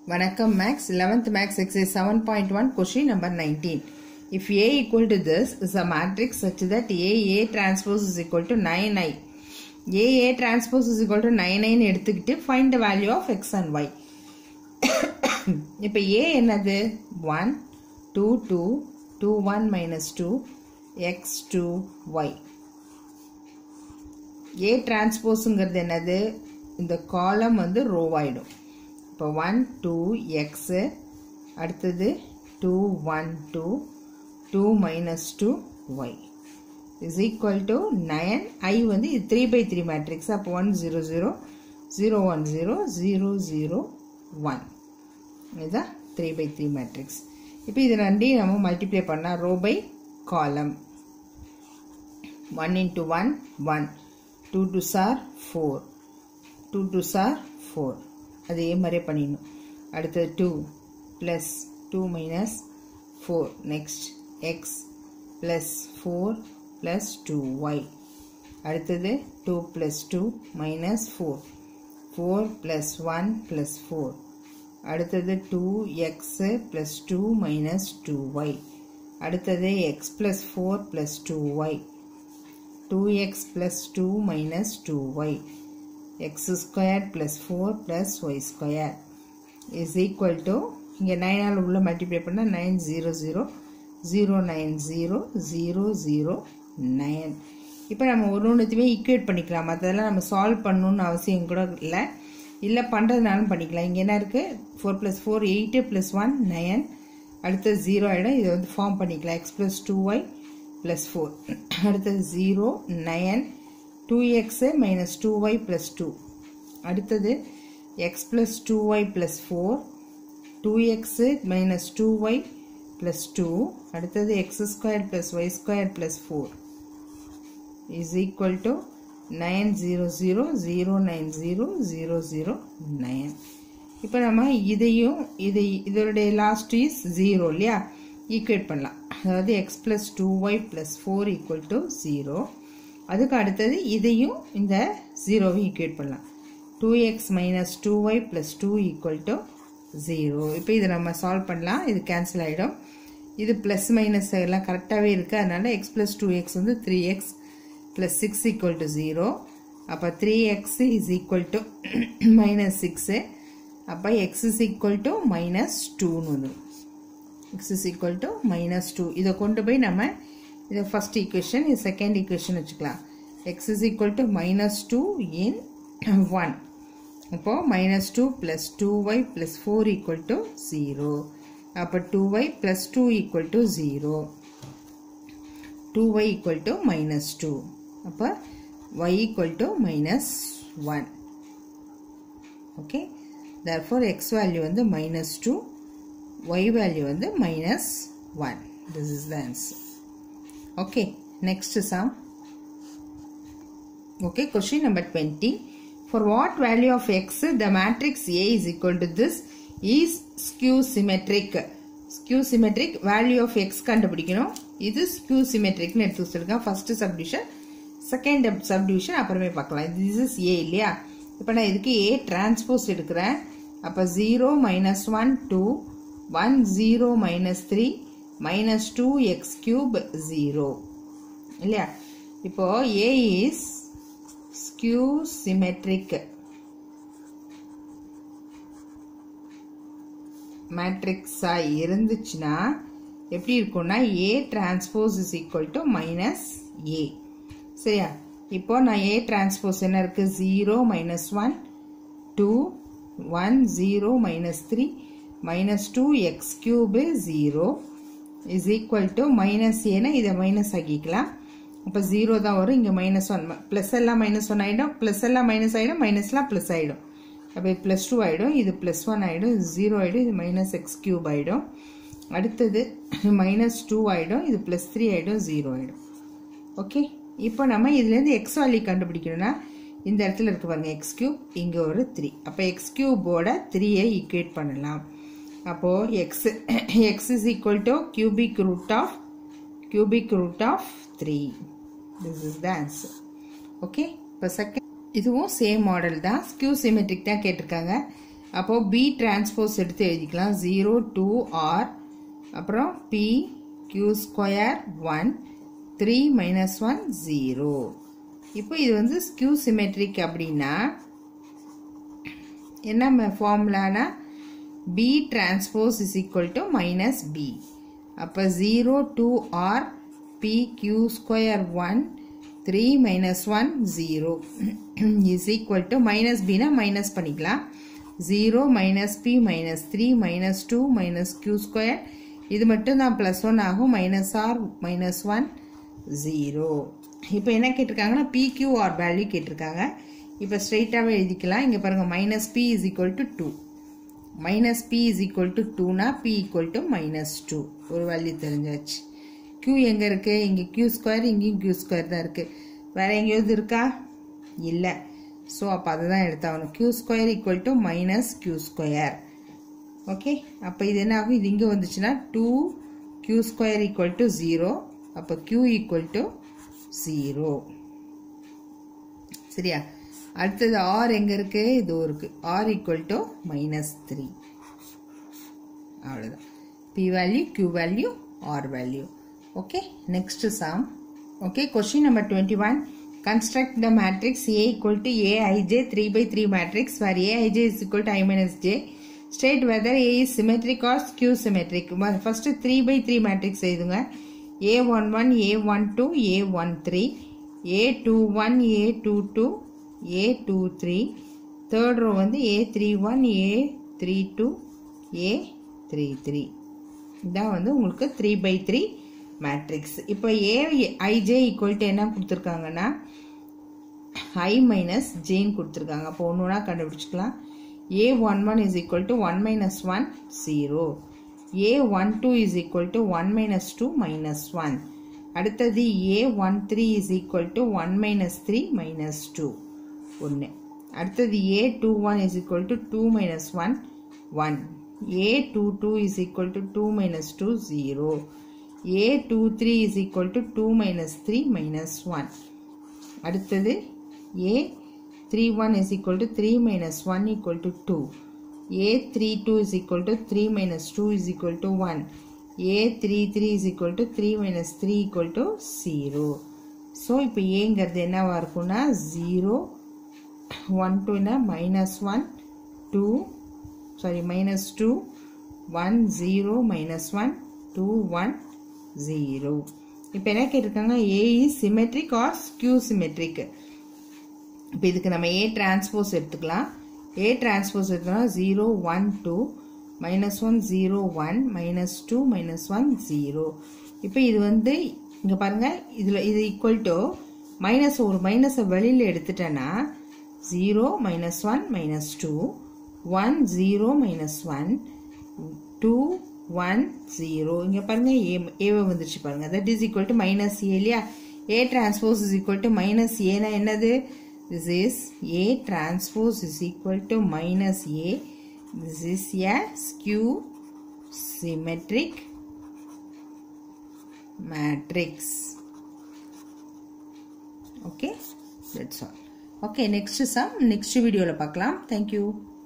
Vanakkam Max 11th Max exercise 7.1 question number 19. If A equal to this is a matrix such that A A transpose is equal to 9i. A A transpose is equal to 9i ன்னு எடுத்துக்கிட்டு find the value of x and y. இப்போ A என்னது 1 2 2 2 1 minus 2 x 2 y. A டிரான்ஸ்போஸுங்கிறது என்னது இந்த காலம் வந்து ரோவாயிடும் இப்போ ஒன் டூ எக்ஸு அடுத்தது two one two two minus two y is equal to nine I வந்து இது த்ரீ பை த்ரீ மேட்ரிக்ஸ் அப்போ one zero zero zero one zero zero zero one இதுதான் த்ரீ பை த்ரீ மேட்ரிக்ஸ் இப்போ இது ரெண்டையும் நம்ம multiply பண்ணால் row by column one into one one two two sir four two two sir four அதே மாதிரியே பண்ணிடணும் அடுத்தது two plus two minus four next x plus four plus two y அடுத்தது two plus two minus four four plus one plus four அடுத்தது two x plus two minus two y அடுத்தது x plus four plus two y 2x plus 2 minus 2y x squared plus 4 plus y square is equal to இங்கே நைனால் உள்ள multiply பண்ணால் nine zero zero zero nine zero zero zero nine இப்போ நம்ம ஒரு ஒன்றுத்தையுமே equate பண்ணிக்கலாம் மற்றதெல்லாம் நம்ம சால்வ் பண்ணணுன்னு அவசியம் கூட இல்லை இல்லை பண்ணுறதுனாலும் பண்ணிக்கலாம் இங்கே என்ன இருக்குது four plus four eight plus one nine அடுத்து ஜீரோ ஆகிடும் இதை வந்து ஃபார்ம் பண்ணிக்கலாம் x plus two y plus four அடுத்தது zero nine two x minus two y plus two அடுத்தது x plus two y plus four two x minus two y plus two அடுத்தது x square plus y square plus four is equal to nine zero zero zero nine zero zero zero nine இப்போ நம்ம இதையும் இதை இதோடைய last is zero இல்லையா equate பண்ணலாம் அதாவது x plus two y plus four equal to zero அதுக்கு அடுத்தது இதையும் இந்த ஜீரோவை ஈக்குவேட் பண்ணலாம் two x minus two y plus two equal to zero இப்போ இதை நம்ம சால்வ் பண்ணலாம் இது கேன்சல் ஆகிடும் இது ப்ளஸ் மைனஸ் எல்லாம் கரெக்டாகவே இருக்குது அதனால் எக்ஸ் ப்ளஸ் டூ எக்ஸ் வந்து three x plus six equal to zero அப்போ three x is equal to minus six அப்போ x is equal to minus டூன்னு வந்துடும் x is equal to minus two இதை கொண்டு போய் நம்ம இதை ஃபஸ்ட் ஈக்குவேஷன் இது செகண்ட் ஈக்குவேஷன் வச்சுக்கலாம் x is equal to minus two in one இப்போது minus two plus two y plus four equal to zero அப்போ two y plus two equal to zero two y equal to minus two அப்போ y equal to minus one okay therefore x value வந்து minus 2 y value வந்து minus 1 this is the answer okay next sum okay question number 20 for what value of x the matrix A is equal to this is skew symmetric skew symmetric value of x கண்டுபிடிக்கணும் இது skew symmetric னு எடுத்து வச்சிருக்கேன் first subdivision second subdivision அப்புறமே பார்க்கலாம் this is A இல்லையா இப்போ நான் இதுக்கு A transpose எடுக்கிறேன் அப்போ zero minus one two one zero minus three minus two x cube zero இல்லையா இப்போ ஏ இஸ் ஸ்கியூ சிமெட்ரிக் மேட்ரிக்ஸாக இருந்துச்சுன்னா எப்படி இருக்கும்னா A transpose is equal to minus A சரியா இப்போ நான் ஏ டிரான்ஸ்போஸ் என்ன இருக்கு zero minus one two one zero minus three minus two x cube zero is equal to minus ஏன்னா இதை மைனஸ் ஆக்கிக்கலாம் அப்போ ஜீரோ தான் வரும் இங்கே மைனஸ் ஒன் ப்ளஸ் எல்லாம் மைனஸ் ஒன் ஆகிடும் ப்ளஸ் எல்லாம் மைனஸ் ஆகிடும் மைனஸ்லாம் ப்ளஸ் ஆகிடும் அப்போ இது ப்ளஸ் டூ ஆகிடும் இது ப்ளஸ் ஒன் ஆகிடும் இது ஜீரோ ஆகிடும் இது மைனஸ் எக்ஸ் கியூப் ஆகிடும் அடுத்தது மைனஸ் டூ ஆகிடும் இது ப்ளஸ் த்ரீ ஆகிடும் ஜீரோ ஆகிடும் ஓகே இப்போ நம்ம இதுலேருந்து எக்ஸ் வேல்யூ கண்டுபிடிக்கணும்னா இந்த இடத்துல இருக்கு பாருங்க எக்ஸ் கியூப் இங்கே ஒரு த்ரீ அப்போ எக்ஸ் கியூபோட த்ரீயை ஈக்குவேட் பண்ணலாம் அப்போது x x is equal to cubic root of cubic root of three this is the answer okay இப்போ செகண்ட் இதுவும் சேம் மாடல் தான் ஸ்கியூ சிமெட்ரிக் தான் கேட்டிருக்காங்க அப்போ பி டிரான்ஸ்போஸ் எடுத்து எழுதிக்கலாம் ஜீரோ டூ ஆர் அப்புறம் p q square one three minus one zero இப்போ இது வந்து ஸ்கியூ சிமெட்ரிக் அப்படின்னா என்ன ஃபார்முலானா P transpose is equal to minus P அப்போ zero two r p q square one three minus one zero is equal to minus பினா minus பண்ணிக்கலாம் zero minus p minus three minus two minus q square இது மட்டும் தான் plus one ஆகும் minus r minus one zero இப்போ என்ன கேட்டிருக்காங்கன்னா பிக்யூ R value கேட்டிருக்காங்க இப்போ ஸ்ட்ரெயிட்டாகவே எழுதிக்கலாம் இங்கே பாருங்கள் minus p is equal to two minus p is equal to டூனா p equal to minus two ஒரு வேல்யூ தெரிஞ்சாச்சு க்யூ எங்கே இருக்குது இங்கே க்யூ ஸ்கொயர் இங்கேயும் க்யூ ஸ்கொயர் தான் இருக்குது வேறு எங்கேயாவது இருக்கா இல்லை ஸோ அப்போ அதை தான் எடுத்தாகணும் q square equal to minus q square okay அப்போ இது என்ன ஆகும் இது இங்கே வந்துச்சுன்னா two q square equal to zero அப்போ க்யூ ஈக்குவல் டு ஜீரோ சரியா அடுத்தது ஆர் எங்கே இருக்குது இது இருக்கு r equal to minus three அவ்வளோதான் p value q value r value okay next sum okay question number twenty one construct the matrix A equal to Aij 3 by 3 matrix where Aij is equal to I minus j. State whether A is symmetric or skew symmetric. First 3 by 3 matrix எழுதுங்க A11, A12, A13, A21, A22, A23, third row வந்து A31, A32, A33. இதான் வந்து உங்களுக்கு three by three matrix இப்போ ஏ ஐஜே equal to என்ன கொடுத்துருக்காங்கன்னா ஐ minus ஜேன்னு கொடுத்துருக்காங்க அப்போ ஒன்று ஒன்றா கண்டுபிடிச்சிக்கலாம் a one one is equal to one minus one zero a one two is equal to one minus two minus one அடுத்தது a one three is equal to one minus three minus two ஒன்று அடுத்தது a two one is equal to two minus one one a22 is equal to 2 minus 2 0 a23 is equal to 2 minus 3 minus 1 அடுத்தது a31 is equal to 3 minus 1 equal to 2 a32 is equal to 3 minus 2 is equal to 1 a33 is equal to 3 minus 3 equal to 0 so இப்போ ஏங்கிறது என்னவா இருக்கும்னா zero one டூனா minus one two sorry minus 2 1 0 minus 1 2 1 0 இப்போ என்ன கேட்டிருக்காங்க A is symmetric or skew symmetric இப்போ இதுக்கு நம்ம ஏ டிரான்ஸ்போஸ் எடுத்துக்கலாம் ஏ டிரான்ஸ்போஸ் எடுத்தோம்னா zero one two minus one zero one minus two minus one zero இப்போ இது வந்து இங்கே பாருங்கள் இதில் இது ஈக்குவல் டு மைனஸ் ஒரு மைனஸை வெளியில் எடுத்துட்டேன்னா zero minus one minus two one zero minus one two one zero இங்கே பாருங்க ஏ ஏவை வந்துருச்சு பாருங்க that is equal to minus A இல்லையா A transpose is equal to minus ஏனா என்னது this is A transpose is equal to minus A this is a skew symmetric matrix okay that's all okay next sum next வீடியோவில் பார்க்கலாம் thank you